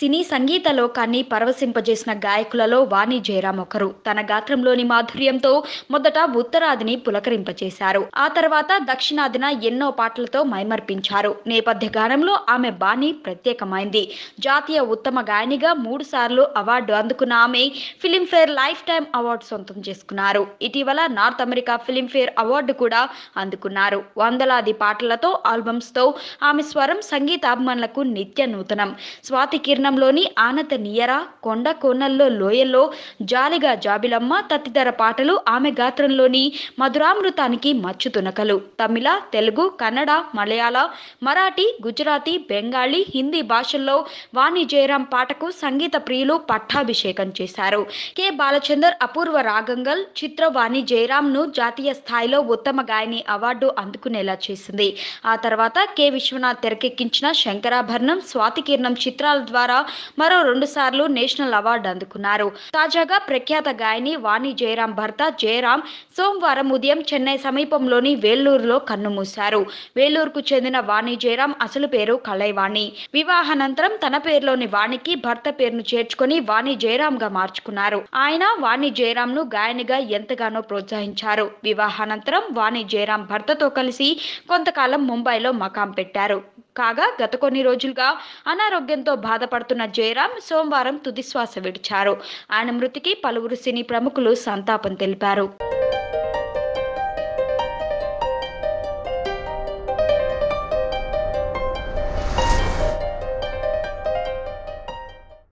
సినీ సంగీత లోకాన్ని పరవశింపజేసిన గాయకులలో వాణి జయరాం ఒకరు తన గాత్రంలోని మాధుర్యంతో మొదట ఉత్తరాదిని పులకరింపచేశారు ఆ తర్వాత దక్షిణాదిన ఎన్నో పాటలతో మైమర్పించారు నేపథ్య గానంలో ఆమె బాణి ప్రత్యేకమైంది జాతీయ ఉత్తమ గాయనిగా మూడు సార్లు అవార్డు అందుకున్న ఆమె ఫిలింఫేర్ లైఫ్ టైం అవార్డు సొంతం చేసుకున్నారు ఇటీవల నార్త్ అమెరికా ఫిలింఫేర్ అవార్డు కూడా అందుకున్నారు వందలాది పాటలతో ఆల్బమ్స్ తో ఆమె స్వరం సంగీతాభిమానులకు నిత్య నూతనం స్వాతి కిరణంలోని ఆనత నియర కొండ కోనల్లో లోయల్లో జాలిగా జాబిలమ్మ తదితర పాటలు ఆమె గాత్రంలోని మధురామృతానికి మచ్చు తునకలు తమిళ తెలుగు కన్నడ మలయాళ మరాఠీ గుజరాతీ బెంగాలీ హిందీ భాషల్లో వాణి జయరాం పాటకు సంగీత ప్రియులు పట్టాభిషేకం చేశారు కె బాలచందర్ అపూర్వ రాగంగల్ చిత్ర వాణి జయరాంను జాతీయ స్థాయిలో ఉత్తమ గాయని అవార్డు అందుకునేలా చేసింది ఆ తర్వాత కె విశ్వనాథ్ తెరకెక్కించిన శంకరాభరణం స్వాతి కిరణం చిత్రాల ద్వారా మరో రెండు సార్లు నేషనల్ అవార్డు అందుకున్నారు తాజాగా ప్రఖ్యాత గాయని వాణి జయరాం భర్త జయరాం సోమవారం ఉదయం చెన్నై సమీపంలోని వేల్లూరులో కన్నుమూశారు వేలూరుకు చెందిన వాణి జయరాం అసలు పేరు కళైవాణి వివాహానంతరం తన పేరులోని వాణికి భర్త పేరును చేర్చుకొని వాణి జయరాంగా మార్చుకున్నారు ఆయన వాణి జయరాంను గాయనిగా ఎంతగానో ప్రోత్సహించారు వివాహానంతరం వాణి జయరాం భర్తతో కలిసి కొంతకాలం ముంబైలో మకాం పెట్టారు కాగా గత కొన్ని రోజులుగా అనారోగ్యంతో బాధపడుతున్న జయరాం సోమవారం తుదిశ్వాస విడిచారు ఆయన మృతికి పలువురు సినీ ప్రముఖులు సంతాపం తెలిపారు